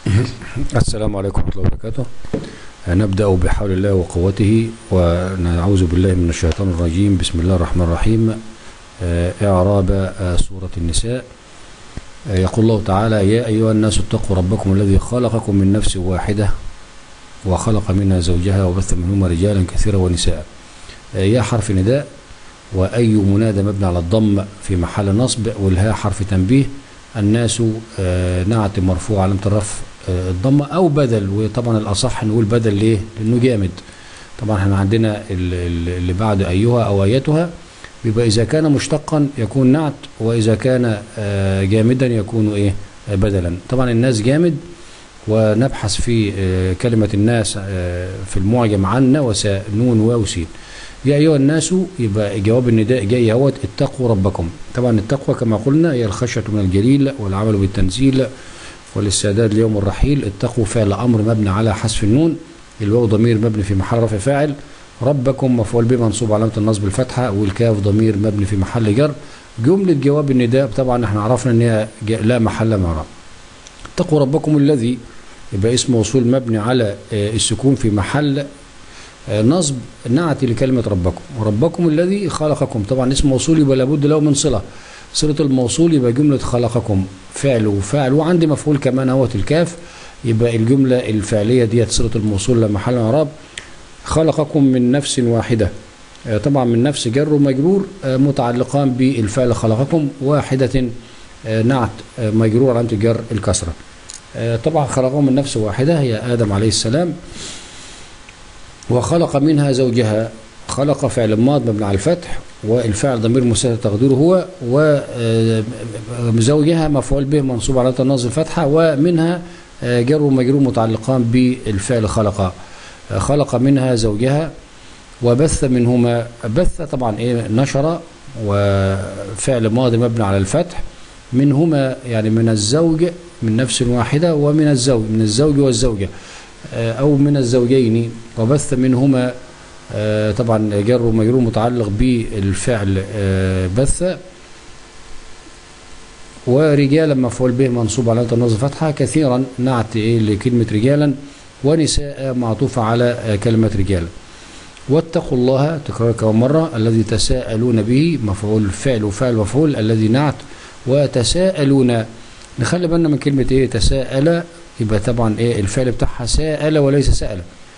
السلام عليكم ورحمة الله وبركاته نبدأ بحول الله وقوته ونعوذ بالله من الشيطان الرجيم بسم الله الرحمن الرحيم آه، إعراب آه، سورة النساء آه، يقول الله تعالى يا أيها الناس اتقوا ربكم الذي خلقكم من نفس واحدة وخلق منها زوجها وبث منهما رجالا كثيرا ونساء آه، يا حرف نداء وأي منادى مبني على الضم في محل نصب والهاء حرف تنبيه الناس آه، نعت مرفوع علامة الرفع آه، الضمة أو بدل وطبعا الأصح نقول بدل ليه؟ لأنه جامد طبعا احنا عندنا ال- ال- اللي بعد أيها أو أيتها بيبقى إذا كان مشتقا يكون نعت وإذا كان آه، جامدا يكون إيه آه، بدلا طبعا الناس جامد ونبحث في آه، كلمة الناس آه، في المعجم عنا وساء نون واو سين يا أيها الناس يبقى جواب النداء جاي اهوت اتقوا ربكم طبعا التقوى كما قلنا هي الخشية من الجليل والعمل بالتنزيل والاستعداد ليوم الرحيل اتقوا فعل أمر مبني على حذف النون الواو ضمير مبني في محل رفع فاعل ربكم مفعول به منصوب علامة النصب الفتحة والكاف ضمير مبني في محل جر جملة جواب النداء طبعا احنا عرفنا ان هي ج- لا محل من رب اتقوا ربكم الذي يبقى اسم موصول مبني على آه، السكون في محل آه، نصب نعت لكلمة ربكم وربكم الذي خلقكم طبعا اسم موصول يبقى لابد له من صلة صلة الموصول يبقى جملة خلقكم فعل وفاعل وعندي مفعول كمان اهوت الكاف يبقى الجملة الفعلية ديت صلة الموصول لا محل من اعراب خلقكم من نفس واحدة آه، طبعا من نفس جر ومجرور آه، متعلقان بالفعل خلقكم واحدة آه، نعت آه، مجرور علامة الجر الكسرة آه، طبعا خلقهم من نفس واحدة هي آدم عليه السلام وخلق منها زوجها خلق فعل ماض مبني على الفتح والفعل ضمير مستتر تقديره هو وزوجها مفعول به منصوب على النصب الفتحة ومنها آه، جر ومجرور متعلقان بالفعل خلق آه، خلق منها زوجها وبث منهما بث طبعا ايه نشر وفعل ماضي مبني على الفتح منهما يعني من الزوج من نفس واحدة ومن الزوج من الزوج والزوجة آه، أو من الزوجين وبث منهما آه، طبعا جر ومجرور متعلق بالفعل آه، بث ورجالا مفعول به منصوب على النصب فتحة كثيرا نعت إيه لكلمة رجالا ونساء معطوفة على آه، كلمة رجالا واتقوا الله تكرار كم مرة الذي تساءلون به مفعول فعل وفعل مفعول الذي نعت وتساءلون نخلي بالنا من كلمة ايه تساءل يبقى طبعا ايه الفعل بتاعها ساءل وليس سأل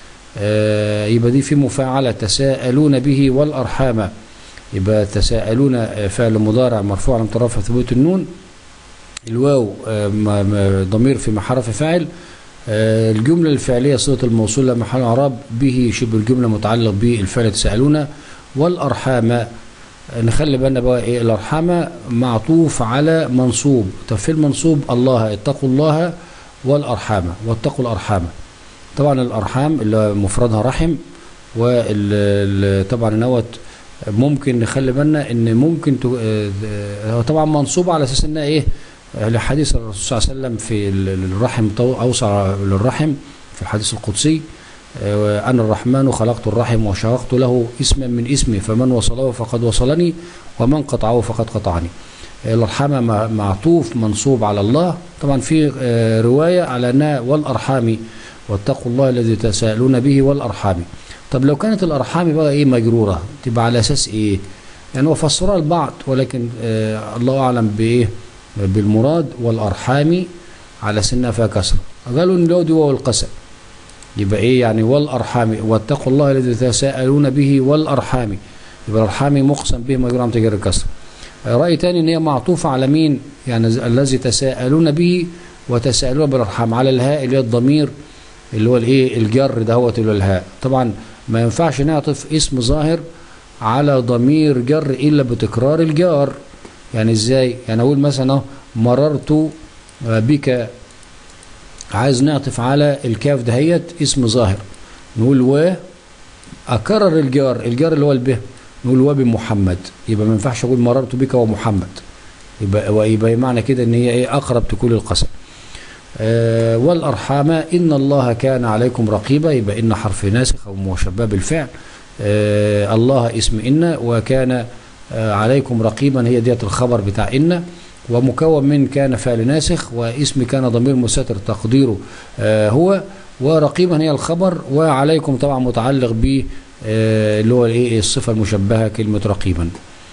آه يبقى دي في مفاعلة تساءلون به والأرحام يبقى تساءلون آه، فعل مضارع مرفوع على رفع ثبوت النون الواو آه، م- م- ضمير في محل رفع فاعل آه، الجملة الفعلية صلة الموصول لا محل اعراب به شبه الجملة متعلق بالفعل تساءلون والأرحام آه، نخلي بالنا بقى ايه الأرحام معطوف على منصوب طب في المنصوب الله اتقوا الله والأرحام واتقوا الأرحام طبعا الأرحام اللي مفردها رحم وطبعا نوت ممكن نخلي بالنا ان ممكن تو- آه، آه، هو طبعا منصوب على اساس انها ايه آه، لحديث الرسول صلى الله عليه وسلم في ال- الرحم طو- اوسع للرحم في الحديث القدسي آه، انا الرحمن خلقت الرحم وشققت له اسما من اسمي فمن وصله فقد وصلني ومن قطعه فقد قطعني الارحام مع- معطوف منصوب على الله طبعا في آه، روايه على انها والارحام واتقوا الله الذي تساءلون به والارحام طب لو كانت الارحام بقى ايه مجروره تبقى على اساس ايه يعني هو فسرها البعض ولكن آه الله اعلم بايه بالمراد والارحام على سنها فيها كسره قالوا ان لو دي واو القسم يبقى ايه يعني والارحام واتقوا الله الذي تساءلون به والارحام يبقى الارحام مقسم به مجرور عن تجار الكسر رأي تاني ان هي معطوفة على مين يعني ز- الذي تساءلون به وتساءلون بالارحام على الهاء اللي هي الضمير اللي هو الايه الجر دهوت اللي هو الهاء طبعا ما ينفعش نعطف اسم ظاهر على ضمير جر الا بتكرار الجار يعني ازاي يعني اقول مثلا أهو مررت بك عايز نعطف على الكاف دهيت اسم ظاهر نقول و اكرر الجار الجار اللي هو البه نقول وبمحمد يبقى ما ينفعش اقول مررت بك ومحمد يبقى ويبقى معنى كده ان هي ايه اقرب تكون القسم آه والارحام ان الله كان عليكم رقيبا يبقى ان حرف ناسخ او مشبه بالفعل آه الله اسم ان وكان آه عليكم رقيبا هي ديت الخبر بتاع ان ومكون من كان فعل ناسخ واسم كان ضمير مستتر تقديره آه هو ورقيبا هي الخبر وعليكم طبعا متعلق ب آه اللي هو الايه الصفه المشبهه كلمه رقيبا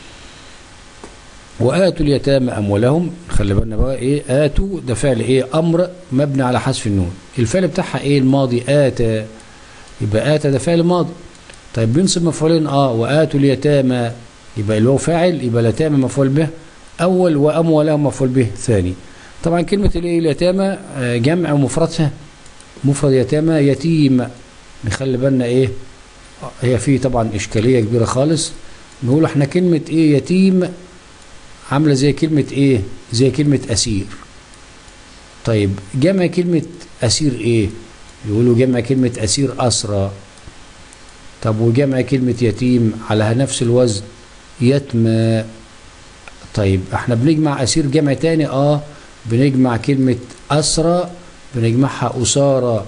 واتوا اليتامى اموالهم خلي بالنا بقى ايه اتوا ده فعل ايه امر مبني على حذف النون الفعل بتاعها ايه الماضي اتى يبقى اتى ده فعل ماضي طيب بينصب مفعولين اه واتوا اليتامى يبقى اللي هو فاعل يبقى اليتامى مفعول به اول واموالهم مفعول به ثاني طبعا كلمه الايه اليتامى آه جمع ومفردها مفرد يتامى يتيم نخلي بالنا ايه هي فيه طبعا اشكاليه كبيره خالص نقول احنا كلمه ايه يتيم عامله زي كلمه ايه زي كلمه اسير طيب جمع كلمه اسير ايه يقولوا جمع كلمه اسير اسرى طب وجمع كلمه يتيم على نفس الوزن يتمى طيب احنا بنجمع اسير جمع تاني اه بنجمع كلمه اسرى بنجمعها اسارى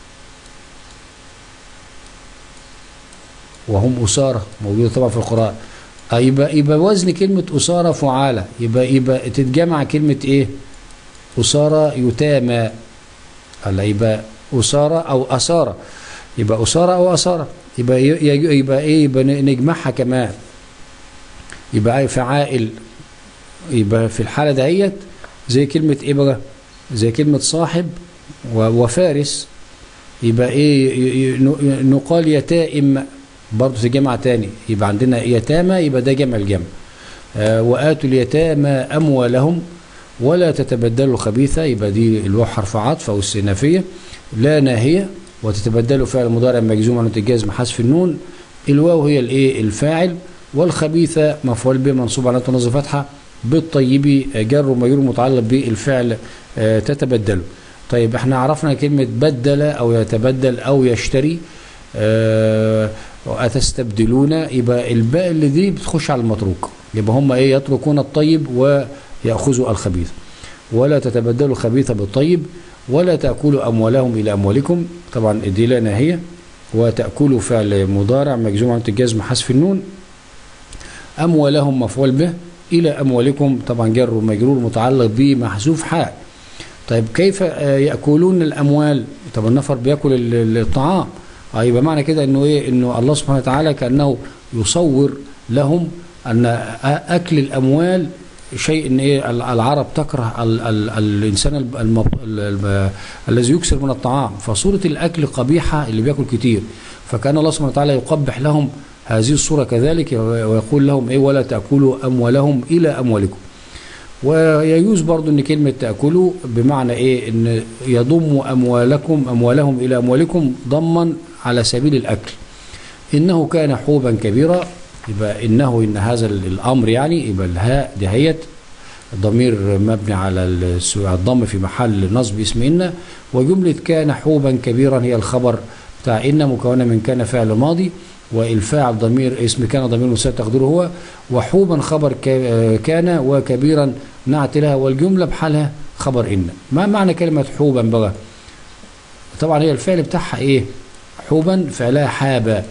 وهم اسارى موجوده طبعا في القران آه يبقى يبقى وزن كلمه اسارى فعاله يبقى يبقى تتجمع كلمه ايه اسارى يتامى هلا يبقى اسارى او اسارى يبقى اسارى او اسارى يبقى يبقى ايه يبقى نجمعها كمان يبقى فعائل يبقى في الحاله دهيت زي كلمه ايه بقى زي كلمه صاحب وفارس يبقى ايه نقال يتائم برضه في جمع تاني يبقى عندنا يتامى يبقى ده جمع الجمع آه واتوا اليتامى اموالهم ولا تتبدلوا الخبيثه يبقى دي الواو حرف عطف او السنافيه لا ناهيه وتتبدلوا فعل مضارع مجزوم عن الجزم حذف النون الواو هي الايه الفاعل والخبيثه مفعول به منصوب على تنصب فتحه بالطيب جر ومجرور متعلق بالفعل آه تتبدله طيب احنا عرفنا كلمة بدل او يتبدل او يشتري اه أتستبدلون يبقى الباء اللي دي بتخش على المتروك يبقى هم ايه يتركون الطيب ويأخذوا الخبيث ولا تتبدلوا الخبيث بالطيب ولا تأكلوا أموالهم إلى أموالكم طبعا دي لا ناهية وتأكلوا فعل مضارع مجزوم عن الجزم حذف النون أموالهم مفعول به إلى أموالكم طبعا جر ومجرور متعلق بمحذوف حال طيب كيف ياكلون الاموال طب النفر بياكل الطعام اه يبقى معنى كده انه ايه انه الله سبحانه وتعالى كانه يصور لهم ان اكل الاموال شيء ان ايه العرب تكره ال ال الانسان المب... الذي يكسر من الطعام فصوره الاكل قبيحه اللي بياكل كتير فكان الله سبحانه وتعالى يقبح لهم هذه الصوره كذلك ويقول لهم ايه ولا تاكلوا اموالهم الى اموالكم ويجوز برضو ان كلمة تأكلوا بمعنى ايه ان يضم اموالكم اموالهم الى اموالكم ضما على سبيل الاكل انه كان حوبا كبيرا يبقى انه ان هذا الامر يعني يبقى الهاء دهيت ضمير مبني على الضم في محل نصب اسم ان وجملة كان حوبا كبيرا هي الخبر بتاع ان مكونة من كان فعل ماضي والفاعل ضمير اسم كان ضمير مساعد تقديره هو وحوبا خبر كان وكبيرا نعت لها والجملة بحالها خبر إن ما معنى كلمة حوبا بقى طبعا هي الفعل بتاعها إيه حوبا فعلها حابة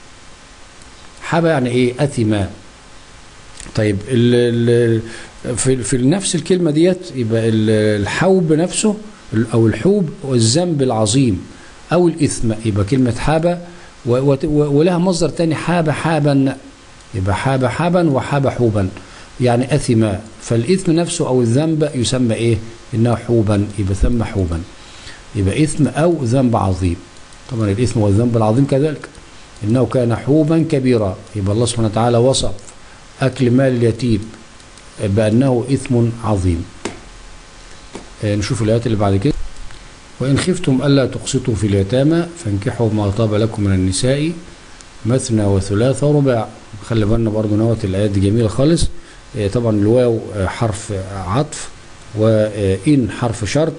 حابة يعني إيه أثما طيب ال ال في, في نفس الكلمة ديت يبقى الحوب نفسه أو الحوب والذنب العظيم أو الإثم يبقى كلمة حابة ولها مصدر تاني حاب حابا يبقى حاب حابا وحاب حوبا يعني أثما فالإثم نفسه أو الذنب يسمى إيه إنه حوبا يبقى ثم حوبا يبقى إثم أو ذنب عظيم طبعا الإثم والذنب العظيم كذلك إنه كان حوبا كبيرا يبقى الله سبحانه وتعالى وصف أكل مال اليتيم بأنه إثم عظيم نشوف الآيات اللي بعد كده وإن خفتم ألا تقسطوا في اليتامى فانكحوا ما طاب لكم من النساء مثنى وثلاث ورباع خلي بالنا برضه نوت الآيات دي جميلة خالص طبعا الواو حرف عطف وإن حرف شرط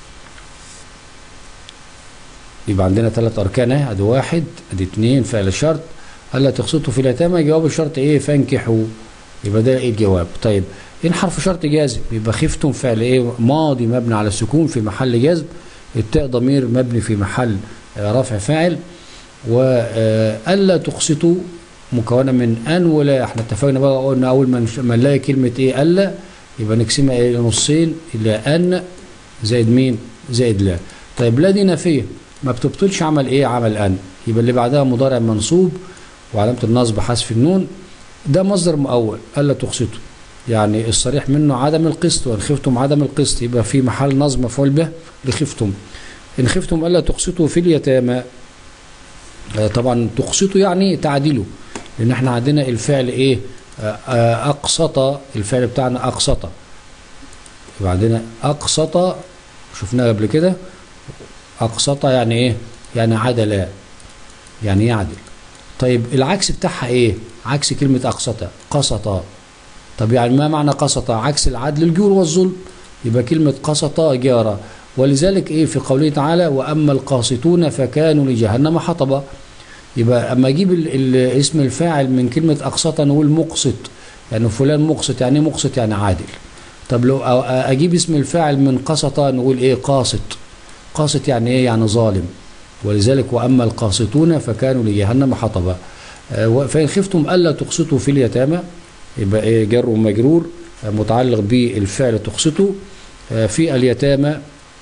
يبقى عندنا ثلاث أركان اهي أدي واحد أدي اتنين فعل شرط ألا تقسطوا في اليتامى جواب الشرط إيه فانكحوا يبقى ده إيه الجواب طيب إن حرف شرط جازم يبقى خفتم فعل إيه ماضي مبني على السكون في محل جزم التاء ضمير مبني في محل رفع فاعل وألا تقسطوا مكونة من أن ولا احنا اتفقنا بقى قلنا أول ما نلاقي كلمة إيه ألا يبقى نقسمها إيه لنصين إلى أن زائد مين زائد لا طيب لا دي نافية ما بتبطلش عمل إيه عمل أن يبقى اللي بعدها مضارع منصوب وعلامة النصب حذف النون ده مصدر مؤول ألا تقسطوا يعني الصريح منه عدم القسط وإن خفتم عدم القسط يبقى في محل نصب مفعول به لخفتم إن خفتم ألا تقسطوا في اليتامى آه، طبعا تقسطوا يعني تعدلوا لأن احنا عندنا الفعل إيه آه، آه، أقسط الفعل بتاعنا أقسط يبقى عندنا أقسط شفناه قبل كده أقسط يعني إيه يعني عدل يعني يعدل طيب العكس بتاعها إيه عكس كلمة أقسط قسط طب يعني ما معنى قسط عكس العدل الجور والظلم يبقى كلمة قسط جارة ولذلك ايه في قوله تعالى واما القاسطون فكانوا لجهنم حطبا يبقى اما اجيب ال ال اسم الفاعل من كلمة اقسط نقول مقسط يعني فلان مقسط يعني إيه مقسط يعني عادل طب لو أ- اجيب اسم الفاعل من قسط نقول ايه قاسط قاسط يعني ايه يعني ظالم ولذلك واما القاسطون فكانوا لجهنم حطبا آه، و- فان خفتم الا تقسطوا في اليتامى يبقى ايه جر ومجرور آه، متعلق بالفعل تقسطوا آه، في اليتامى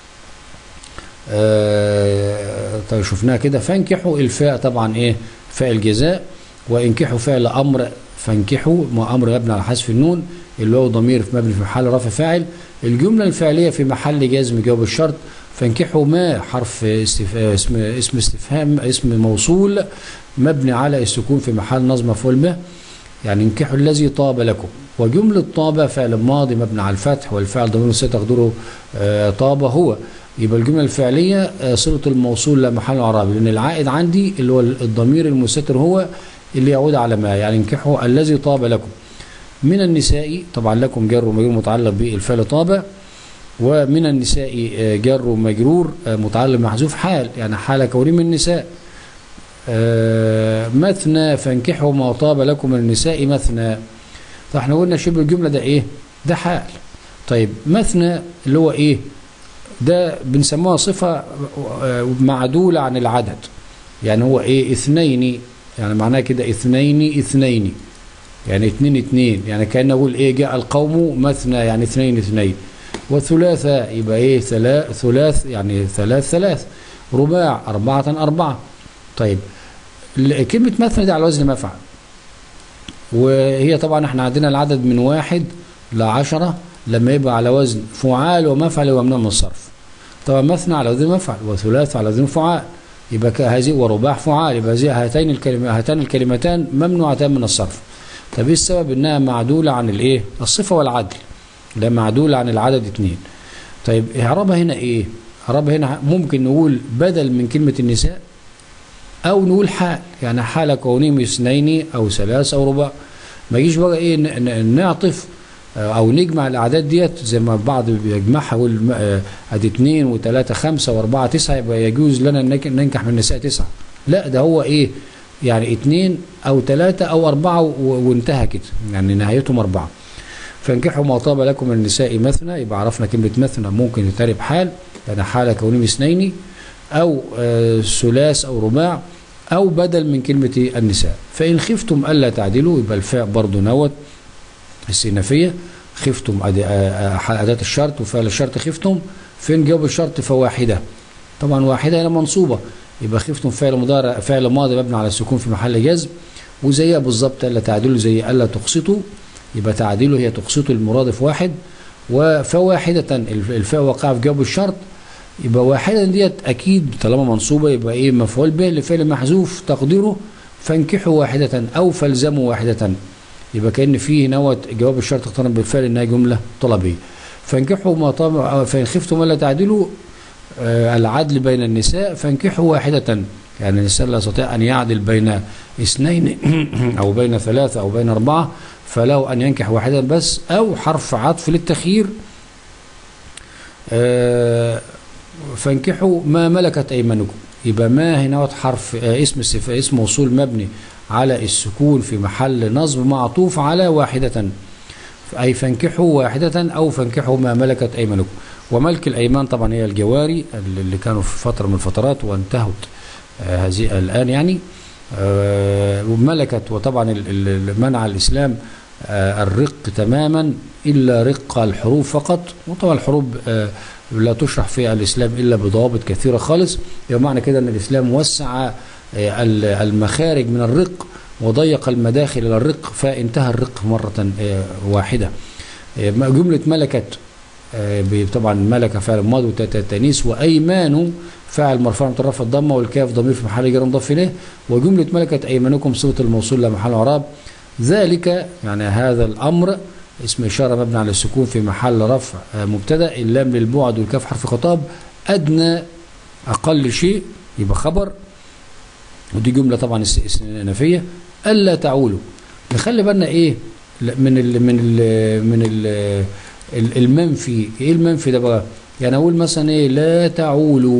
آه، طيب شفناها كده فانكحوا الفاء طبعا ايه فاء الجزاء وانكحوا فعل امر فانكحوا ما امر مبني على حذف النون اللي هو ضمير في مبني في محل رفع فاعل الجمله الفعليه في محل جزم جواب الشرط فانكحوا ما حرف استف... اسم اسم استفهام اسم موصول مبني على السكون في محل نصب مفعول به يعني انكحوا الذي طاب لكم وجملة طاب فعل ماضي مبني على الفتح والفعل ضمير مستتر تقدره آه، طاب هو يبقى الجملة الفعلية آه، صلة الموصول لا محل اعرابي لأن العائد عندي اللي هو الضمير المستتر هو اللي يعود على ما يعني انكحوا الذي طاب لكم من النساء طبعا لكم جر ومجرور متعلق بالفعل طاب ومن النساء آه، جر ومجرور آه، متعلق محذوف حال يعني حال كونه من النساء آه، مثنى فانكحوا ما طاب لكم من النساء مثنى فاحنا قلنا شبه الجملة ده ايه ده حال طيب مثنى اللي هو ايه ده بنسموها صفة آه، معدولة عن العدد يعني هو ايه اثنين يعني معناه كده اثنين اثنين يعني اتنين اتنين يعني كأن اقول ايه جاء القوم مثنى يعني اثنين اثنين وثلاثة يبقى ايه ثلاث ثلاث يعني ثلاث ثلاث رباع أربعة أربعة طيب ال- كلمة مثنى دي على وزن مفعل وهي طبعا احنا عندنا العدد من واحد لعشرة لما يبقى على وزن فعال ومفعل وممنوع من الصرف طبعا مثنى على وزن مفعل وثلاث على وزن فعال يبقى ك- هذه ورباع فعال يبقى هذه هاتين الكلمة هاتان الكلمتان ممنوعتان من الصرف طب ايه السبب انها معدولة عن الايه الصفة والعدل ده معدولة عن العدد اتنين طيب اعرابها هنا ايه اعرابها هنا ممكن نقول بدل من كلمة النساء او نقول حال يعني حال كونهم اثنين او ثلاث او رباع ما يجيش بقى ايه ن- ن- نعطف آه، او نجمع الاعداد ديت زي ما البعض بيجمعها يقول م- آه، ادي اثنين وثلاثه خمسه واربعه تسعه يبقى يجوز لنا نك- ننكح من النساء تسعه لا ده هو ايه يعني اثنين او ثلاثه او اربعه و- وانتهى كده يعني نهايتهم اربعه فانكحوا ما طاب لكم من النساء مثنى يبقى عرفنا كلمه مثنى ممكن تترب حال يعني حال كونهم اثنين او آه، ثلاث او رباع او بدل من كلمه النساء فان خفتم الا تعدلوا يبقى الفاء برضه نوت السينفيه خفتم أد- آه، آه، اداه الشرط وفعل الشرط خفتم فين جواب الشرط فواحده طبعا واحده هنا منصوبه يبقى خفتم فعل مضارع فعل ماضي مبني على السكون في محل جزم وزيها بالظبط الا تعدلوا زي الا تقسطوا يبقى تعديله هي تقسطوا المرادف واحد وفواحدة الف- الفاء وقع في جواب الشرط يبقى واحدة ديت أكيد طالما منصوبة يبقى إيه مفعول به لفعل محذوف تقديره فانكحوا واحدة أو فالزموا واحدة يبقى كأن فيه نوت جواب الشرط اقترن بالفعل إنها جملة طلبية فانكحوا ما طاب فإن خفتم ألا تعدلوا آه، العدل بين النساء فانكحوا واحدة يعني الإنسان لا يستطيع أن يعدل بين اثنين أو بين ثلاثة أو بين أربعة فله أن ينكح واحدا بس أو حرف عطف للتخيير آه، فانكحوا ما ملكت أيمانكم يبقى ما هنا حرف آه، اسم استف- اسم موصول مبني على السكون في محل نصب معطوف على واحدة أي فانكحوا واحدة أو فانكحوا ما ملكت أيمانكم وملك الأيمان طبعا هي الجواري اللي كانوا في فترة من الفترات وانتهت آه، هذه الآن يعني آه، وملكت وطبعا ال- ال- ال- منع الإسلام آه، الرق تماما إلا رق الحروف فقط وطبعا الحروف آه، لا تشرح في الإسلام إلا بضوابط كثيرة خالص يبقى معنى كده أن الإسلام وسع آه، ال- المخارج من الرق وضيق المداخل إلى الرق فانتهى الرق مرة آه، واحدة آه، جملة ملكت آه، ب- طبعا ملك فعل ماضي وتاء التانيث وايمان فاعل مرفوع مترفع الضمه والكاف ضمير في محل جر مضاف اليه وجمله ملكت ايمانكم صفه الموصول لا محل اعراب ذلك يعني هذا الامر اسم اشاره مبني على السكون في محل رفع آه، مبتدا اللام للبعد والكاف حرف خطاب ادنى اقل شيء يبقى خبر ودي جمله طبعا است- استئنافيه الا تعولوا نخلي بالنا ايه لا، من ال من ال من ال ال- المنفي ايه المنفي ده بقى يعني اقول مثلا ايه لا تعولوا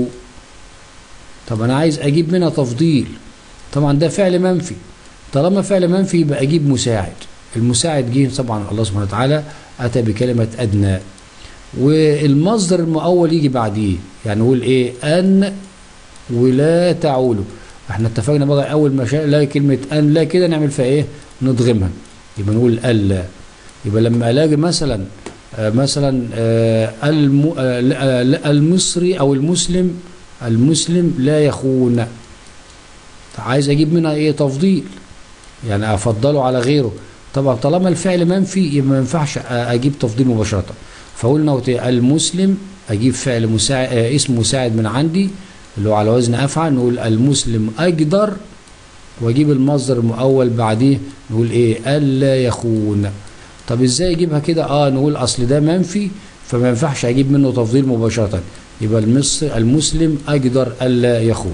طب انا عايز اجيب منها تفضيل طبعا ده فعل منفي طالما فعل منفي يبقى اجيب مساعد المساعد جه طبعا الله سبحانه وتعالى اتى بكلمه ادنى والمصدر المؤول يجي بعديه يعني نقول ايه ان ولا تعولوا احنا اتفقنا بقى اول ما شاء لا كلمه ان لا كده نعمل فيها ايه نضغمها يبقى نقول الا يبقى لما الاقي مثلا آه، مثلا آه، الم- آه، لا- لا- المصري او المسلم المسلم لا يخون عايز اجيب منها ايه تفضيل يعني افضله على غيره طبعا طالما الفعل منفي يبقى ما ينفعش اجيب تفضيل مباشره فقلنا وت- المسلم اجيب فعل مساعد آه، اسم مساعد من عندي اللي هو على وزن افعل نقول المسلم اقدر واجيب المصدر المؤول بعديه نقول ايه الا يخون طب ازاي اجيبها كده اه نقول اصل ده منفي فما ينفعش اجيب منه تفضيل مباشره يبقى المص- المسلم اقدر الا يخون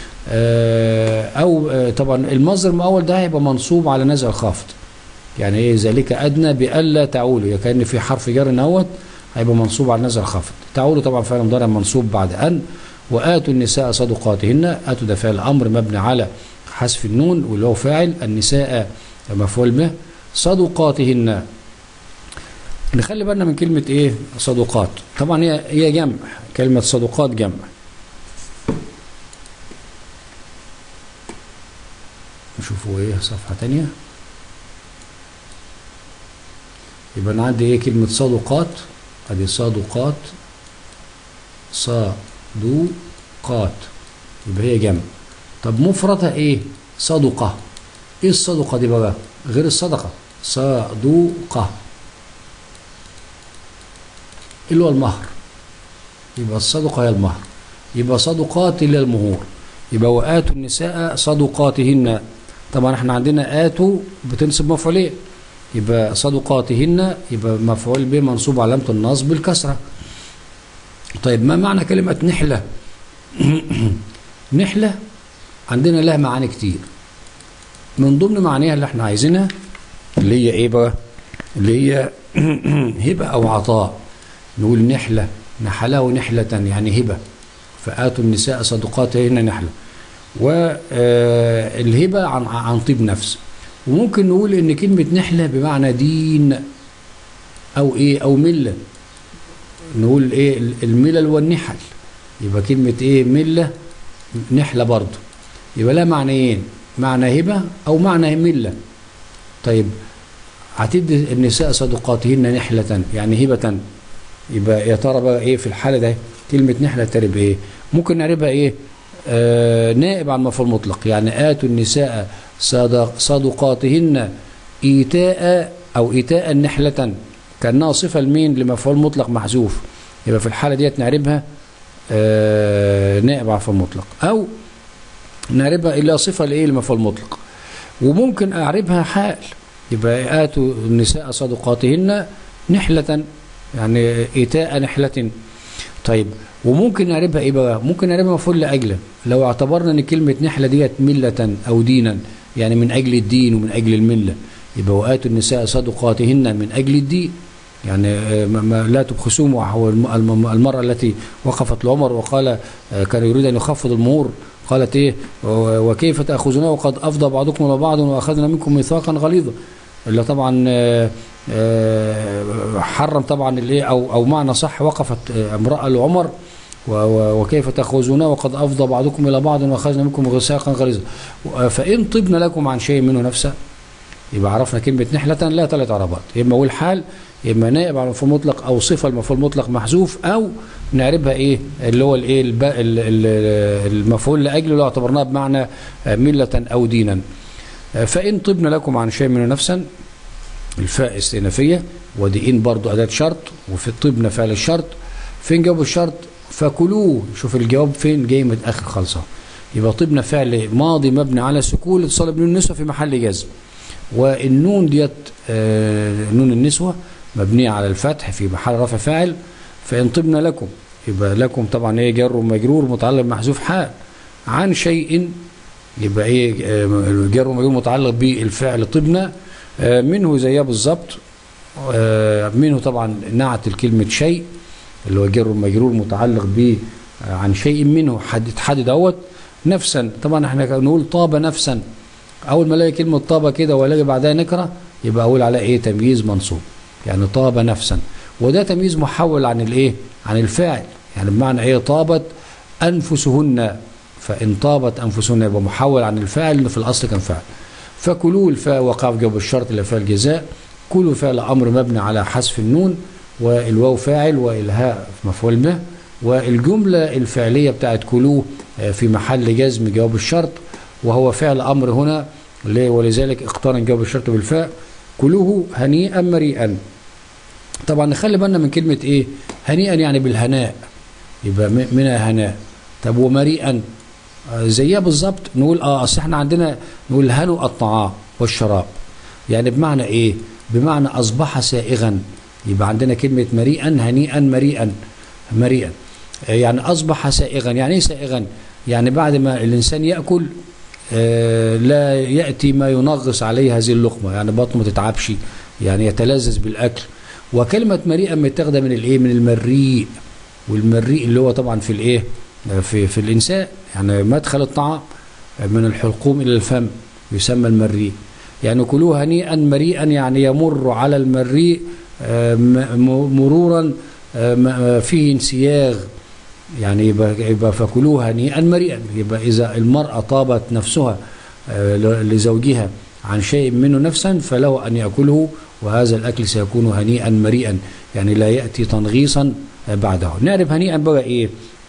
آه او آه طبعا المصدر المؤول ده هيبقى منصوب على نزع الخافض يعني ايه ذلك ادنى بالا تعولوا يعني كان في حرف جر نوت هيبقى منصوب على نزع الخافض تعولوا طبعا فعل مضارع منصوب بعد ان واتوا النساء صدقاتهن اتوا ده فعل امر مبني على حذف النون واللي هو فاعل النساء مفعول به صدقاتهن نخلي بالنا من كلمة ايه صدقات طبعا هي هي جمع كلمة صدقات جمع نشوفوا ايه صفحة تانية يبقى انا عندي ايه كلمة صدقات ادي صدقات صادوقات يبقى هي جمع طب مفردها ايه صدقة ايه الصدقة دي بقى غير الصدقة صدوقة اللي هو المهر يبقى الصدقة هي المهر يبقى صدقات إلى المهور يبقى وآتوا النساء صدقاتهن طبعا احنا عندنا آتوا بتنصب مفعولين يبقى صدقاتهن يبقى مفعول به منصوب علامة النصب بالكسرة طيب ما معنى كلمة نحلة نحلة عندنا لها معاني كتير من ضمن معانيها اللي احنا عايزينها اللي هي ايه بقى اللي هي هبة او عطاء نقول نحلة نحله نحلة يعني هبة فآتوا النساء صدقاتهن نحلة والهبة عن عن طيب نفس وممكن نقول ان كلمة نحلة بمعنى دين او ايه او ملة نقول ايه الملل والنحل يبقى كلمة ايه ملة نحلة برضه يبقى لها معنيين معنى هبة او معنى ملة طيب هتدي النساء صدقاتهن نحلة يعني هبة يبقى يا ترى بقى ايه في الحالة ده كلمة نحلة ترب ايه ممكن نعرفها ايه آه نائب عن مفعول مطلق يعني آتوا النساء صدق صدقاتهن إيتاء أو إيتاء نحلة كأنها صفة لمين لمفعول مطلق محذوف يبقى في الحالة ديت نعربها آه نائب عن مفعول مطلق أو نعربها إلا صفة لإيه لمفعول مطلق وممكن أعربها حال يبقى آتوا النساء صدقاتهن نحلة يعني إيتاء نحلة طيب وممكن نعربها ايه بقى ممكن نعربها مفعول لاجله لو اعتبرنا ان كلمه نحله ديت مله او دينا يعني من اجل الدين ومن اجل المله يبقى واتوا النساء صدقاتهن من اجل الدين يعني ما لا تبخسوهم وهو المرأة التي وقفت لعمر وقال كان يريد أن يخفض المهور قالت إيه وكيف تأخذونه وقد أفضى بعضكم إلى بعض وأخذنا منكم ميثاقا غليظا اللي طبعا حرم طبعا الايه او او معنى صح وقفت امراه لعمر وكيف تاخذونه وقد افضى بعضكم الى بعض واخذنا منكم ميثاقا غليظا فان طبن لكم عن شيء منه نفسا يبقى عرفنا كلمة نحلة لا ثلاث عربات اما اقول حال اما نائب على المفعول المطلق او صفة المفعول المطلق محذوف او نعربها ايه اللي هو الايه الب- ال- ال- المفعول لاجله لو اعتبرناه بمعنى آه، ملة او دينا آه، فان طبن لكم عن شيء منه نفسا الفاء استئنافية ودي إن برضو أداة شرط وفي الطبن فعل الشرط فين جواب الشرط فكلوه شوف الجواب فين جاي من آخر خالصة يبقى طبن فعل ماضي مبني على سكون اتصال بنون النسوة في محل جزم والنون ديت آه، نون النسوة مبنية على الفتح في محل رفع فاعل فإن طبن لكم يبقى لكم طبعا ايه جر ومجرور متعلق محذوف حال عن شيء يبقى ايه آه، الجر ومجرور متعلق بالفعل طبنا آه، منه زيها بالظبط آه، منه طبعا نعت الكلمة شيء اللي هو جر ومجرور متعلق ب آه، عن شيء منه حدد حدد دوت نفسا طبعا احنا نقول طاب نفسا اول ما الاقي كلمة طاب كده والاقي بعدها نكرة يبقى اقول عليها ايه تمييز منصوب يعني طاب نفسا وده تمييز محول عن الايه عن الفاعل يعني بمعنى ايه طابت انفسهن فان طابت انفسهن يبقى محول عن الفاعل اللي في الاصل كان فاعل فكلوا الفاء وقع في جواب الشرط اللي فيها الجزاء كلوا فعل امر مبني على حذف النون والواو فاعل والهاء مفعول به والجمله الفعليه بتاعت كلوه آه، في محل جزم جواب الشرط وهو فعل امر هنا ل- ولذلك اقترن جواب الشرط بالفاء كلوه هنيئا مريئا طبعا نخلي بالنا من كلمه ايه هنيئا يعني بالهناء يبقى م- منها هناء طب ومريئا آه، زيها بالظبط نقول اه اصل احنا عندنا نقول هنوا الطعام والشراب يعني بمعنى ايه بمعنى اصبح سائغا يبقى عندنا كلمه مريئا هنيئا مريئا مريئا آه، يعني اصبح سائغا يعني ايه سائغا يعني بعد ما الانسان ياكل آه، لا ياتي ما ينغص عليه هذه اللقمه يعني بطنه ما تتعبش يعني يتلذذ بالاكل وكلمه مريئا متاخده من الايه من المريء والمريء اللي هو طبعا في الايه في في الانسان يعني مدخل الطعام من الحلقوم الى الفم يسمى المريء يعني كلوه هنيئا مريئا يعني يمر على المريء آه، م- م- مرورا آه، م- آه، فيه انسياغ يعني يبقى, يبقى فكلوه هنيئا مريئا يبقى اذا المراه طابت نفسها آه، ل- لزوجها عن شيء منه نفسا فله ان ياكله وهذا الاكل سيكون هنيئا مريئا يعني لا ياتي تنغيصا آه، بعده نعرف هنيئا بقى ايه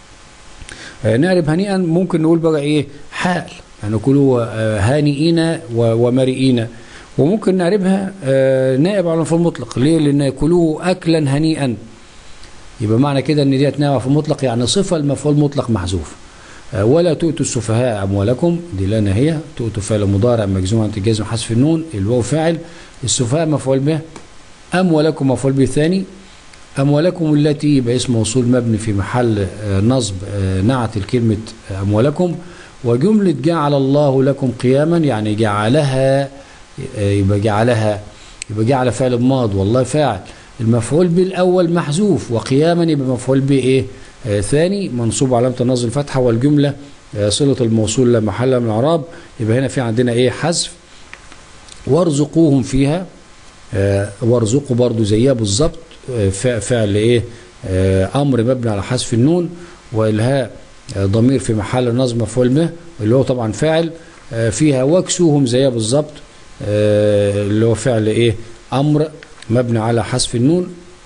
آه، نعرف هنيئا ممكن نقول بقى ايه حال يعني كلوا آه، هانئين و- ومرئين وممكن نعربها آه، نائب على المفعول المطلق ليه لان كلوا اكلا هنيئا يبقى معنى كده ان ديت نائب في المطلق يعني صفه المفعول المطلق محذوف آه، ولا تؤتوا السفهاء اموالكم دي لا ناهيه تؤتوا فعل مضارع مجزوم عن الجزم حذف النون الواو فاعل السفهاء مفعول به اموالكم مفعول به ثاني أموالكم التي يبقى اسم موصول مبني في محل آه، نصب آه، نعت الكلمة آه، أموالكم وجملة جعل الله لكم قياما يعني جعلها آه، يبقى جعلها يبقى جعل فعل ماض والله فاعل المفعول به الأول محذوف وقياما يبقى مفعول به إيه آه، ثاني منصوب علامة النصب الفتحة والجملة آه، صلة الموصول لا محل من الإعراب يبقى هنا في عندنا إيه حذف وارزقوهم فيها آه، وارزقوا برضو زيها بالظبط آه، فع- فعل ايه آه، امر مبني على حذف النون والهاء آه، ضمير في محل نصب مفعول به اللي هو طبعا فاعل آه، فيها واكسوهم زيها بالظبط آه، اللي هو فعل ايه امر مبني على حذف النون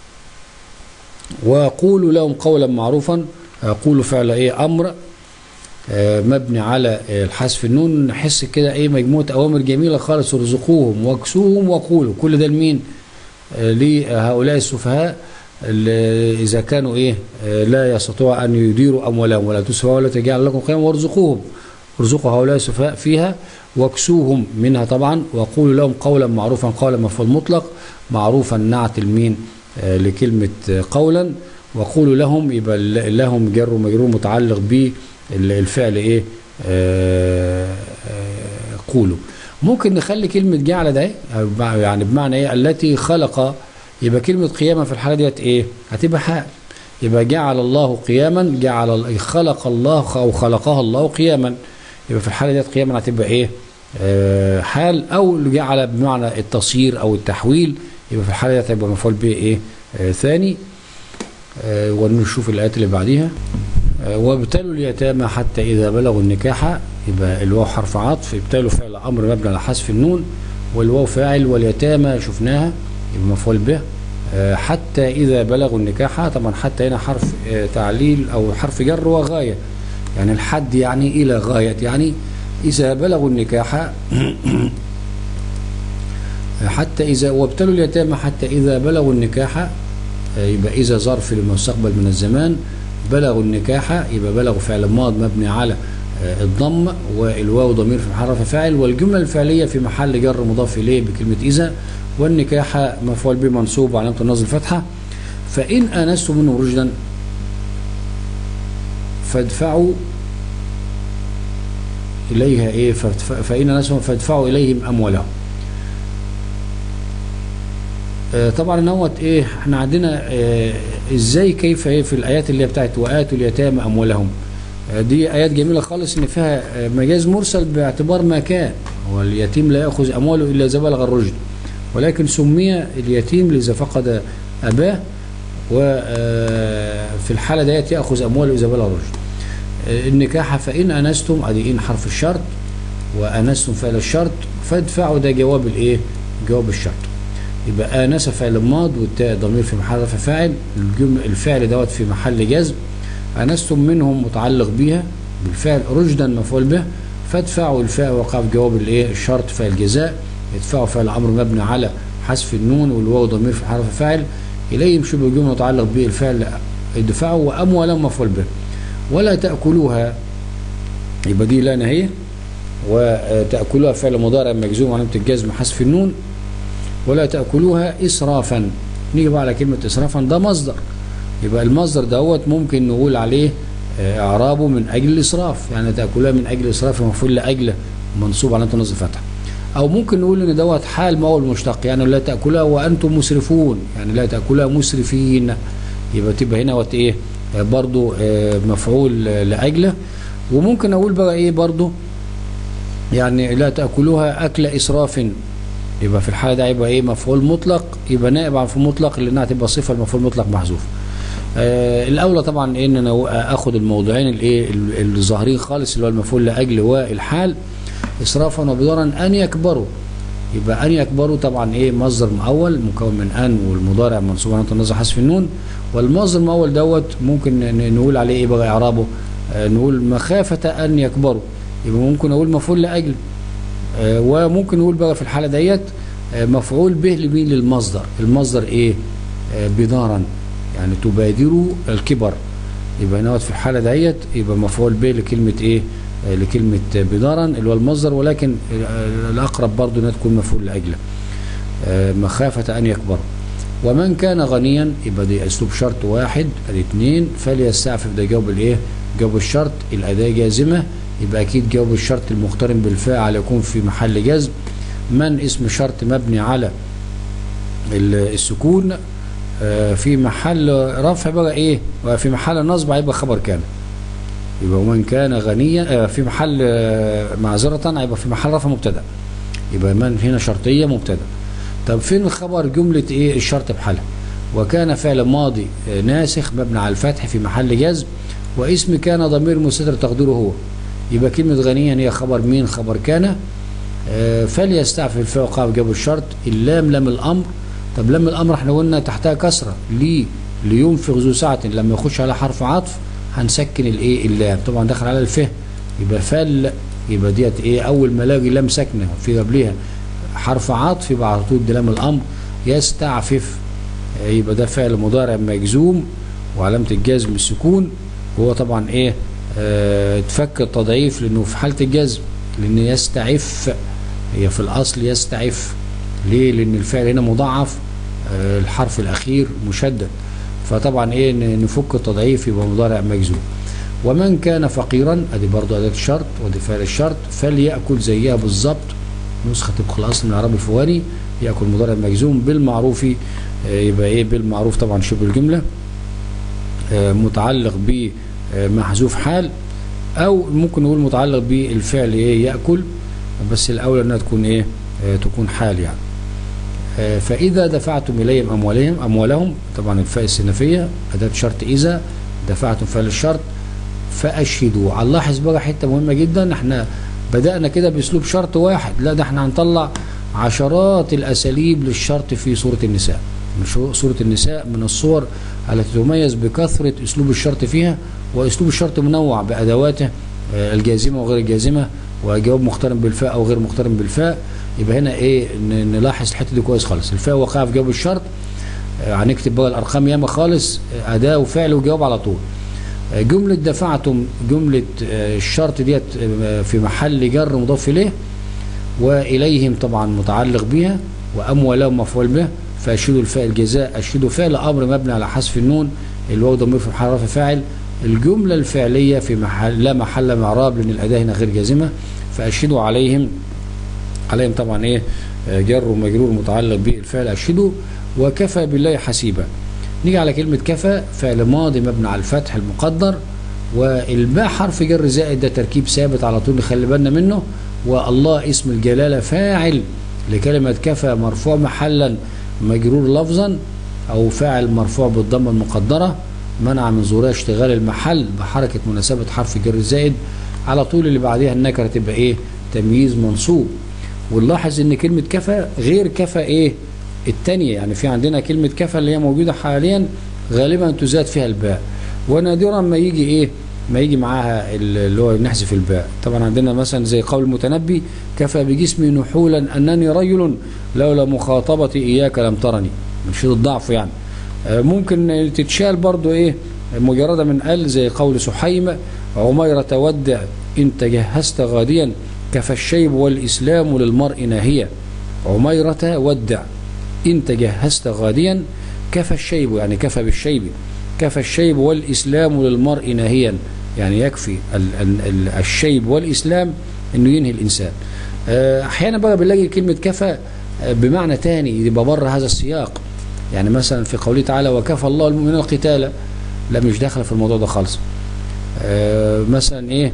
وقولوا لهم قولا معروفا آه، قولوا فعل ايه امر آه، مبني على آه، الحذف النون نحس كده ايه مجموعه اوامر جميله خالص ارزقوهم واكسوهم وقولوا كل ده لمين آه، لهؤلاء السفهاء اللي اذا كانوا ايه آه، لا يستطيعوا ان يديروا اموالهم ولا تسفهوا ولا تجعل لكم قيما وارزقوهم ارزقوا هؤلاء السفهاء فيها واكسوهم منها طبعا وقولوا لهم قولا معروفا قولا مفعول مطلق معروفا نعت المين آه، لكلمه آه، قولا وقولوا لهم يبقى ال- لهم جر ومجرور متعلق بالفعل ايه آه، آه، قولوا ممكن نخلي كلمة جعل ده يعني بمعنى ايه التي خلق يبقى كلمة قياما في الحالة ديت ايه هتبقى حال يبقى جعل الله قياما جعل خلق الله او خلقها الله قياما يبقى في الحالة ديت قياما هتبقى ايه آه حال او جعل بمعنى التصيير او التحويل يبقى في الحالة ديت هيبقى مفعول به ايه آه ثاني آه ونشوف الآيات اللي بعديها آه، وابتلوا اليتامى حتى إذا بلغوا النكاح يبقى اللي هو حرف عطف ابتلوا فعل أمر مبني على حذف النون والواو فاعل واليتامى شفناها يبقى مفعول به آه، حتى إذا بلغوا النكاح طبعا حتى هنا حرف آه، تعليل أو حرف جر وغاية يعني الحد يعني إلى غاية يعني إذا بلغوا النكاح حتى إذا وابتلوا اليتامى حتى إذا بلغوا النكاح آه، يبقى إذا ظرف للمستقبل من الزمان بلغوا النكاح يبقى بلغوا فعل ماض مبني على آه، الضم والواو ضمير في محل رفع فاعل والجملة الفعلية في محل جر مضاف إليه بكلمة إذا والنكاح مفعول به منصوب وعلامة النصب الفتحة فإن آنستم منه رشدا فادفعوا إليها إيه فادف- فإن آنستم فادفعوا إليهم أموالهم آه، طبعا نوت ايه احنا عندنا آه، ازاي كيف ايه في الايات اللي هي بتاعت واتوا اليتامى اموالهم آه، دي ايات جميله خالص ان فيها آه، مجاز مرسل باعتبار ما كان هو اليتيم لا ياخذ امواله الا اذا بلغ الرشد ولكن سمي اليتيم اذا فقد اباه وفي الحاله ديت ياخذ امواله اذا بلغ الرشد آه، النكاح فان انستم ادي ان حرف الشرط وانستم فعل الشرط فادفعوا ده جواب الايه جواب الشرط يبقى آنس فعل ماض والتاء ضمير في محل رفع فاعل الجمل الفعل دوت في محل جزم آنستم منهم متعلق بها بالفعل رشدا مفعول به فادفعوا الفاء وقع في جواب الايه الشرط فعل جزاء يدفعوا فعل امر مبني على حذف النون والواو ضمير في محل رفع فاعل اليهم شبه جمله متعلق به الفعل ادفعوا واموالهم مفعول به ولا تاكلوها يبقى دي لا نهيه وتاكلوها فعل مضارع مجزوم علامه الجزم حذف النون ولا تأكلوها إسرافا نيجي بقى على كلمة إسرافا ده مصدر يبقى المصدر دوت ممكن نقول عليه آه، إعرابه من أجل الإسراف يعني تأكلوها من أجل الإسراف مفعول لأجله منصوب على نصب فتح أو ممكن نقول إن دوت حال ما هو المشتق يعني لا تأكلوها وأنتم مسرفون يعني لا تأكلوها مسرفين يبقى تبقى هنا وقت إيه آه، برضو آه، مفعول آه، لأجله وممكن أقول بقى إيه برضو يعني لا تأكلوها أكل إسراف يبقى في الحالة ده يبقى ايه مفعول مطلق يبقى نائب عن مفعول مطلق لانها تبقى صفة المفعول مطلق محذوف آه الاولى طبعا إيه ان انا اخد الموضوعين الايه ال- الظاهرين خالص اللي هو المفعول لاجل والحال اسرافا وبدارا ان يكبروا يبقى ان يكبروا طبعا ايه مصدر مؤول مكون من ان والمضارع منصوب على النظر حذف النون والمصدر المؤول دوت ممكن ن- نقول عليه ايه بقى اعرابه آه نقول مخافة ان يكبروا يبقى ممكن اقول مفعول لاجل آه، وممكن نقول بقى في الحالة ديت آه، مفعول به لمين للمصدر المصدر ايه آه، بدارا يعني تبادروا الكبر يبقى هنا في الحالة ديت يبقى مفعول به لكلمة ايه آه، لكلمة بدارا اللي هو المصدر ولكن آه، الأقرب برضو انها تكون مفعول لأجله آه، مخافة أن يكبر ومن كان غنيا يبقى دي أسلوب شرط واحد الاثنين فليستعفف ده جواب الايه جواب الشرط الأداة جازمة يبقى أكيد جواب الشرط المقترن بالفاعل يكون في محل جزم من اسم شرط مبني على ال- السكون آه، في محل رفع بقى ايه وفي محل نصب هيبقى خبر كان يبقى ومن كان غنيا آه، في محل آه، معذرة هيبقى في محل رفع مبتدا يبقى من هنا شرطية مبتدا طب فين الخبر جملة ايه الشرط بحالها وكان فعل ماضي آه، ناسخ مبني على الفتح في محل جزم واسم كان ضمير مستتر تقديره هو يبقى كلمة غنيا هي خبر مين خبر كان آه، فليستعفف الفاء وقع بجواب الشرط اللام لام الامر طب لام الامر احنا قلنا تحتها كسره ليه لينفق ذو سعه لما يخش على حرف عطف هنسكن الايه اللام طبعا دخل على الفه يبقى فل يبقى ديت ايه اول ما الاقي لام ساكنه في قبلها حرف عطف يبقى على طول دي لام الامر يستعفف آه، يبقى ده فعل مضارع مجزوم وعلامه الجزم السكون وهو طبعا ايه آه تفك التضعيف لانه في حاله الجزم لان يستعف هي في الاصل يستعف ليه لان الفعل هنا مضاعف آه الحرف الاخير مشدد فطبعا ايه ن- نفك التضعيف يبقى مضارع مجزوم ومن كان فقيرا ادي برضو اداه الشرط ودي فعل الشرط فليأكل زيها بالظبط نسخه طبق الاصل من العربي الفواني يأكل مضارع مجزوم بالمعروف آه يبقى ايه بالمعروف طبعا شبه الجمله آه متعلق بمحذوف حال او ممكن نقول متعلق بالفعل ايه ياكل بس الاولى انها تكون ايه آه تكون حال يعني آه فاذا دفعتم اليهم اموالهم اموالهم طبعا الفاء السنفيه اداه شرط اذا دفعتم فعل الشرط فاشهدوا هنلاحظ بقى حته مهمه جدا احنا بدانا كده باسلوب شرط واحد لا ده احنا هنطلع عشرات الأساليب للشرط في سورة النساء من سورة النساء من الصور التي تميز بكثرة أسلوب الشرط فيها وأسلوب الشرط منوع بأدواته الجازمة وغير الجازمة وجواب مقترن بالفاء أو غير مقترن بالفاء يبقى هنا إيه نلاحظ الحتة دي كويس خالص الفاء وقع في جواب الشرط هنكتب بقى الأرقام ياما خالص أداة وفعل وجواب على طول جملة دفعتم جملة الشرط ديت في محل جر مضاف إليه وإليهم طبعا متعلق بها وأموالهم مفعول به فأشهدوا الفاء الجزاء أشهدوا فعل أمر مبني على حذف النون الواو ضمير في محل رفع فاعل الجملة الفعلية في محل لا محل معراب لأن الأداة هنا غير جازمة فأشهدوا عليهم عليهم طبعا إيه جر ومجرور متعلق بالفعل أشهدوا وكفى بالله حسيبا نيجي على كلمة كفى فعل ماضي مبني على الفتح المقدر والباء حرف جر زائد ده تركيب ثابت على طول نخلي بالنا منه والله اسم الجلالة فاعل لكلمة كفى مرفوع محلا مجرور لفظا أو فاعل مرفوع بالضمة المقدرة منع من ظهورها اشتغال المحل بحركة مناسبة حرف جر زائد على طول اللي بعديها النكرة تبقى ايه تمييز منصوب ونلاحظ ان كلمة كفى غير كفى ايه التانية يعني في عندنا كلمة كفى اللي هي موجودة حاليا غالبا تزاد فيها الباء ونادرا ما يجي ايه ما يجي معاها اللي هو نحذف الباء طبعا عندنا مثلا زي قول المتنبي كفى بجسمي نحولا انني رجل لولا مخاطبتي اياك لم ترني من شدة الضعف يعني ممكن تتشال برضو ايه مجردة من ال زي قول سحيم عميرة تودع ان تجهزت غاديا كفى الشيب والاسلام للمرء ناهية عميرة ودع إن تجهزت غاديا كفى الشيب يعني كفى بالشيب كفى الشيب والإسلام للمرء ناهيا يعني يكفي ال ال الشيب والإسلام أنه ينهي الإنسان أحيانا بقى بنلاقي كلمة كفى بمعنى تاني يبقى بره هذا السياق يعني مثلا في قوله تعالى وكفى الله المؤمنين القتال لا مش داخله في الموضوع ده خالص مثلا ايه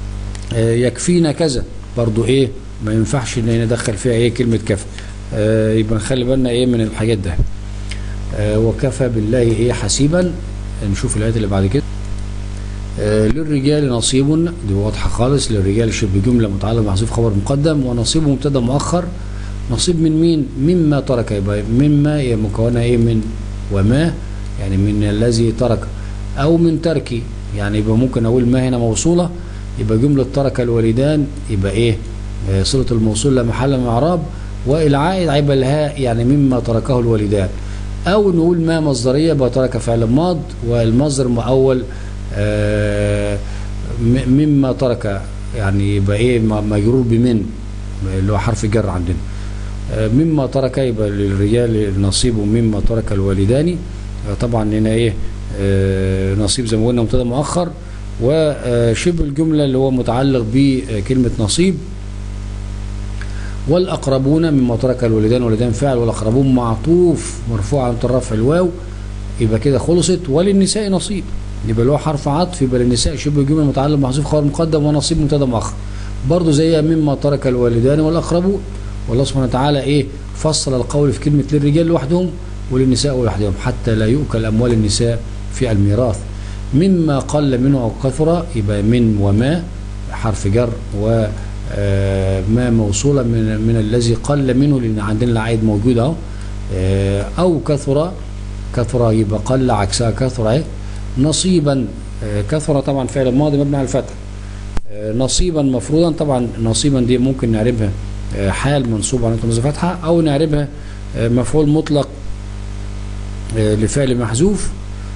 يكفينا كذا برضو ايه ما ينفعش ان ندخل فيها ايه كلمه كفى آه يبقى نخلي بالنا ايه من الحاجات ده آه وكفى بالله ايه حسيبا نشوف الايات اللي بعد كده آه للرجال نصيب دي واضحه خالص للرجال شبه جمله متعلق محذوف خبر مقدم ونصيب مبتدا مؤخر نصيب من مين مما ترك يبقى مما هي مكونه ايه من وما يعني من الذي ترك او من تركي يعني يبقى ممكن اقول ما هنا موصوله يبقى جمله ترك الوالدان يبقى ايه صله الموصول لا محل من اعراب والعائد عيب الهاء يعني مما تركه الوالدان او نقول ما مصدريه بترك فعل ماض والمصدر مؤول مما ترك يعني يبقى ايه مجرور بمن اللي هو حرف جر عندنا مما ترك يبقى للرجال نصيب مما ترك الوالدان طبعا هنا ايه نصيب زي ما قلنا مبتدا مؤخر وشبه الجمله اللي هو متعلق بكلمه نصيب والأقربون مما ترك الوالدان والدان فعل والأقربون معطوف مرفوع على الرفع الواو يبقى كده خلصت وللنساء نصيب يبقى اللي هو حرف عطف يبقى للنساء شبه جمله متعلق محذوف خبر مقدم ونصيب مبتدا مؤخر برضه زي مما ترك الوالدان والأقربون والله سبحانه وتعالى ايه فصل القول في كلمة للرجال لوحدهم وللنساء لوحدهم حتى لا يؤكل أموال النساء في الميراث مما قل منه أو كثر يبقى من وما حرف جر و ما موصولة من من الذي قل منه لأن عندنا العائد موجود أهو أو كثر كثر يبقى قل عكسها كثر اهي نصيبا كثر طبعا فعل ماضي مبني على الفتح نصيبا مفروضا طبعا نصيبا دي ممكن نعربها حال منصوب على نقطة فتحة أو نعربها مفعول مطلق لفعل محذوف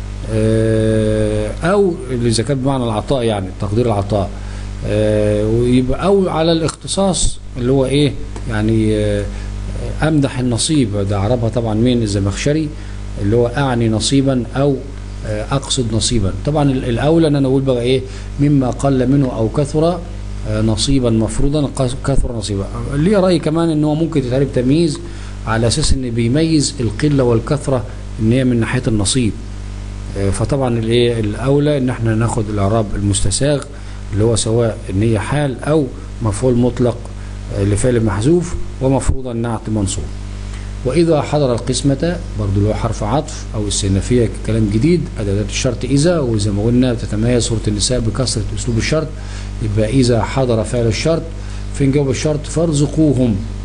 أو إذا كان بمعنى العطاء يعني تقدير العطاء ويبقى او على الاختصاص اللي هو ايه يعني امدح النصيب ده عربها طبعا مين الزمخشري اللي هو اعني نصيبا او اقصد نصيبا طبعا الاولى ان انا اقول بقى ايه مما قل منه او كثر نصيبا مفروضا كثر نصيبا ليه راي كمان ان هو ممكن تتعرف تمييز على اساس ان بيميز القله والكثره ان هي من ناحيه النصيب فطبعا الايه الاولى ان احنا ناخد الاعراب المستساغ اللي هو سواء ان هي حال او مفعول مطلق لفعل محذوف ومفروضا نعت منصوب واذا حضر القسمه برضه اللي هو حرف عطف او استئنافيه كلام جديد اداه الشرط اذا وزي ما قلنا تتميز سوره النساء بكثره اسلوب الشرط يبقى اذا حضر فعل الشرط فين جواب الشرط فارزقوهم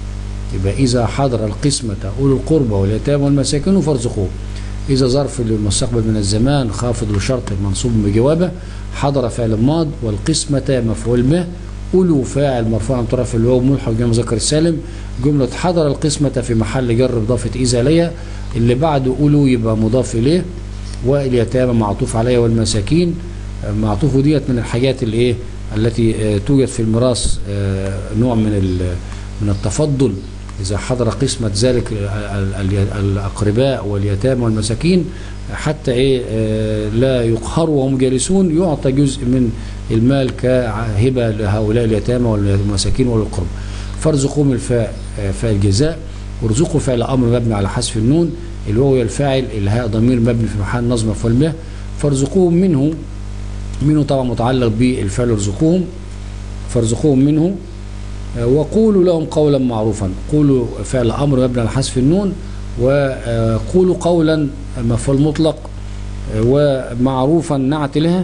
يبقى إذا حضر القسمة أولو القربى واليتامى والمساكين فارزقوه إذا ظرف للمستقبل من الزمان خافض لشرط منصوب بجوابه حضر فعل ماض والقسمة مفعول به أولو فاعل مرفوع عن طرف الواو ملحق جمع ذكر السالم جملة حضر القسمة في محل جر إضافة إذا ليا اللي بعده أولو يبقى مضاف إليه واليتامى معطوف عليها والمساكين معطوف ديت من الحاجات اللي ايه التي توجد في الميراث نوع من من التفضل إذا حضر قسمة ذلك الأقرباء واليتامى والمساكين حتى إيه لا يقهروا وهم جالسون يعطى جزء من المال كهبة لهؤلاء اليتامى والمساكين والقرب فارزقوهم الفاء فاء الجزاء وارزقوا فعل أمر مبني على حذف النون الواو الفاعل الهاء ضمير مبني في محل نصب مفعول به فارزقوهم منه منه طبعا متعلق بالفعل ارزقوهم فارزقوهم منه وقولوا لهم قولا معروفا قولوا فعل امر مبني على حذف النون وقولوا قولا مفعول مطلق ومعروفا نعت لها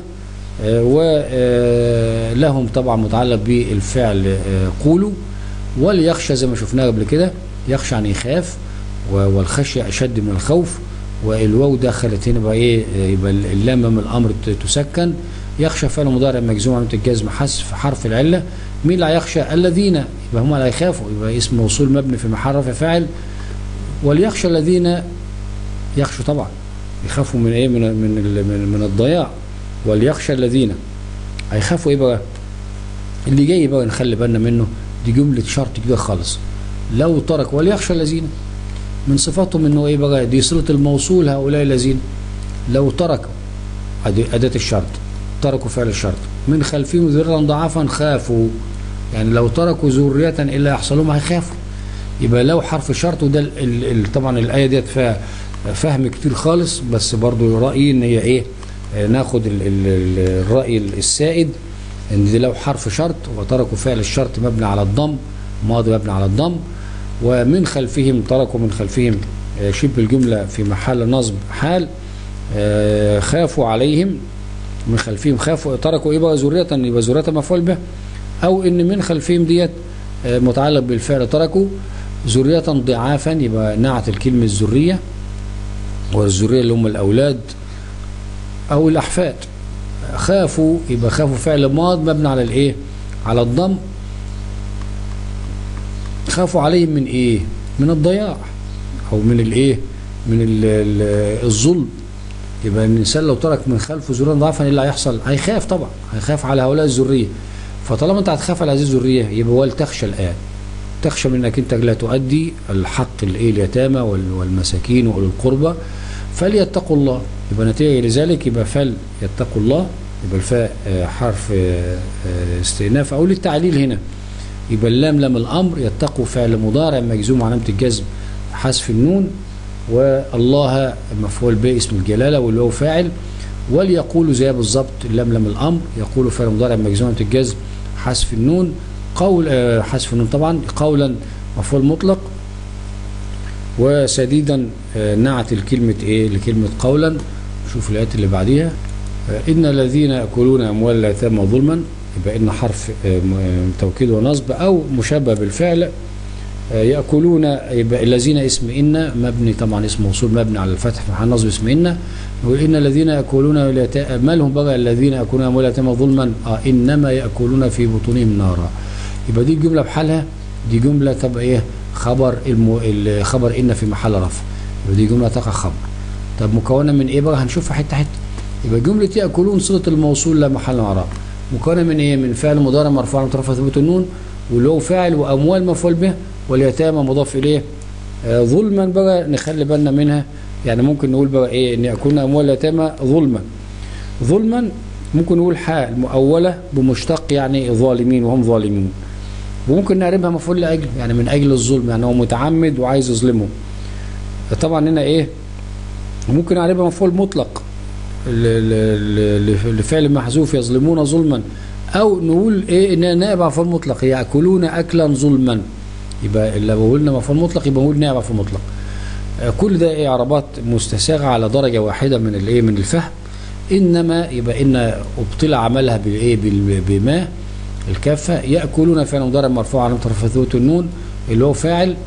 ولهم طبعا متعلق بالفعل قولوا وليخشى زي ما شفناه قبل كده يخشى عن يخاف والخشية أشد من الخوف والواو دخلت هنا بقى ايه يبقى اللام من الامر تسكن يخشى فعل مضارع مجزوم علامه الجزم حذف حرف العله مين اللي هيخشى الذين يبقى هم اللي هيخافوا يبقى اسم موصول مبني في محل رفع فاعل وليخشى الذين يخشوا طبعا يخافوا من ايه من من من, من الضياع وليخشى الذين هيخافوا ايه بقى اللي جاي بقى نخلي بالنا منه دي جمله شرط كده خالص لو ترك وليخشى الذين من صفاتهم انه ايه بقى دي صله الموصول هؤلاء الذين لو تركوا اداه الشرط تركوا فعل الشرط من خلفهم ذرا ضعافا خافوا يعني لو تركوا ذريه الا يحصل لهم هيخافوا يبقى لو حرف شرط وده ال ال طبعا الايه ديت فيها فهم كتير خالص بس برضو رايي ان هي ايه ناخد ال ال الراي السائد ان دي لو حرف شرط وتركوا فعل الشرط مبني على الضم ماضي مبني على الضم ومن خلفهم تركوا من خلفهم شبه الجملة في محل نصب حال خافوا عليهم من خلفهم خافوا تركوا ايه بقى ذرية يبقى ذرية مفعول به او ان من خلفهم ديت متعلق بالفعل تركوا ذرية ضعافا يبقى نعت الكلمة الذرية والذرية اللي هم الاولاد او الاحفاد خافوا يبقى خافوا فعل ماض مبني على الايه على الضم خافوا عليهم من ايه من الضياع او من الايه من ال ال الظلم يبقى الانسان لو ترك من خلفه ذريه ضعفا ايه اللي هيحصل هيخاف طبعا هيخاف على هؤلاء الذريه فطالما انت هتخاف على هذه الذريه يبقى ولتخشى الان تخشى من انك انت لا تؤدي الحق الايه اليتامى والمساكين واولي القربى فليتقوا الله يبقى نتيجه لذلك يبقى فل يتقوا الله يبقى الفاء حرف استئناف او للتعليل هنا يبقى اللام لام الامر يتقوا فعل مضارع مجزوم علامه الجزم حذف النون والله مفعول به اسم الجلاله والواو فاعل وليقولوا زي بالظبط اللام لام الامر يقولوا فعل مضارع مجزوم علامه الجزم حذف النون قول حذف النون طبعا قولا مفعول مطلق وسديدا نعت الكلمه ايه لكلمه قولا شوف الايات اللي بعديها ان الذين ياكلون اموال اليتامى ظلما يبقى ان حرف توكيد ونصب او مشبه بالفعل ياكلون يبقى الذين اسم ان مبني طبعا اسم موصول مبني على الفتح في محل نصب اسم ان وان الذين ياكلون مالهم بقى الذين ياكلون اموال اليتامى ظلما آه انما ياكلون في بطونهم نارا يبقى دي الجمله بحالها دي جمله تبقى ايه خبر المو... خبر ان في محل رفع يبقى دي جمله تقع خبر طب مكونه من ايه بقى هنشوفها حته حته يبقى جمله ياكلون صله الموصول لا محل اعراب مكونه من ايه من فعل مضارع مرفوع من رفع ثبوت النون واللي فاعل واموال مفعول به واليتامى مضاف اليه آه ظلما بقى نخلي بالنا منها يعني ممكن نقول بقى ايه ان يكون اموال اليتامى ظلما ظلما ممكن نقول حاء المؤوله بمشتق يعني ظالمين وهم ظالمون وممكن نعربها مفعول لاجل يعني من اجل الظلم يعني هو متعمد وعايز يظلمهم طبعا هنا ايه ممكن نعربها مفعول مطلق لفعل محذوف يظلمون ظلما او نقول ايه ان نائب مفعول مطلق ياكلون اكلا ظلما يبقى لو قلنا مفعول مطلق يبقى نقول نائب مفعول مطلق كل ده اعرابات مستساغه على درجه واحده من الايه من الفهم انما يبقى ان ابطل عملها بالايه بما الكافه ياكلون فعل مضارع مرفوع على طرف ثبوت النون اللي هو فاعل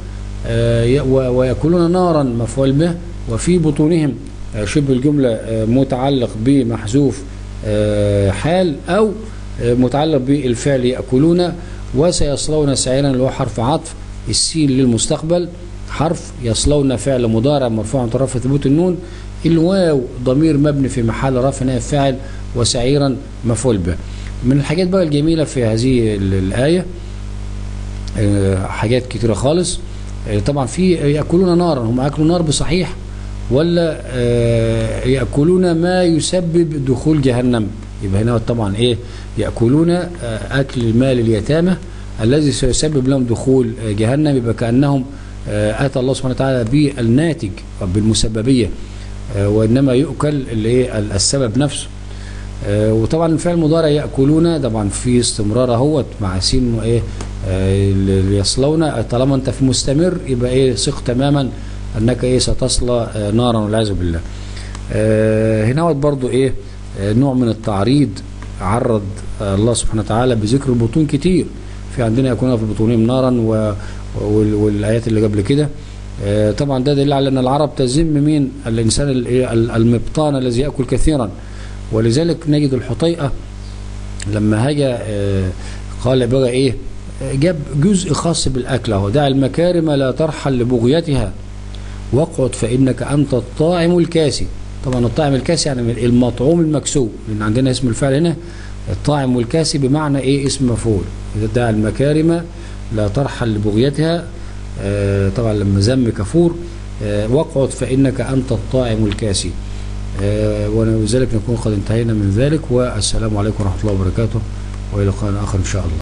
آه، ي- و- ويأكلون نارا مفعول به وفي بطونهم آه، شبه الجملة آه، متعلق بمحذوف آه، حال أو آه، متعلق بالفعل يأكلون وسيصلون سعيرا اللي هو حرف عطف السين للمستقبل حرف يصلون فعل مضارع مرفوع عن طرف ثبوت النون الواو ضمير مبني في محل رفع نائب فاعل وسعيرا مفعول به من الحاجات بقى الجميلة في هذه ال- الآية آه، حاجات كتيرة خالص آه، طبعا في يأكلون نارا هم أكلوا نار بصحيح ولا آه، يأكلون ما يسبب دخول جهنم يبقى هنا طبعا إيه يأكلون آه، أكل مال اليتامى الذي سيسبب لهم دخول آه، جهنم يبقى كأنهم آه، أتى الله سبحانه وتعالى بالناتج بالمسببية آه، وإنما يؤكل اللي إيه السبب نفسه آه، وطبعا الفعل المضارع ياكلون طبعا في استمرار اهوت مع سين وايه آه، اللي يصلون طالما انت في مستمر يبقى ايه ثق تماما انك ايه ستصلى آه، نارا والعياذ بالله. آه، هنا هوت برضو ايه آه، نوع من التعريض عرض آه، الله سبحانه وتعالى بذكر البطون كتير في عندنا يكون في بطونهم نارا و- وال- والايات اللي قبل كده آه، طبعا ده دليل على ان العرب تذم مين الانسان ال- إيه؟ المبطان الذي ياكل كثيرا ولذلك نجد الحطيئة لما هاجى آه، قال بقى ايه آه، جاب جزء خاص بالاكل اهو دع المكارم لا ترحل لبغيتها واقعد فانك انت الطاعم الكاسي طبعا الطاعم الكاسي يعني المطعوم المكسو لان عندنا اسم الفعل هنا الطاعم والكاسي بمعنى ايه اسم مفعول دع المكارم لا ترحل لبغيتها آه، طبعا لما ذم كفور آه، واقعد فانك انت الطاعم الكاسي آه، ولذلك نكون قد انتهينا من ذلك والسلام عليكم ورحمة الله وبركاته وإلى لقاء آخر إن شاء الله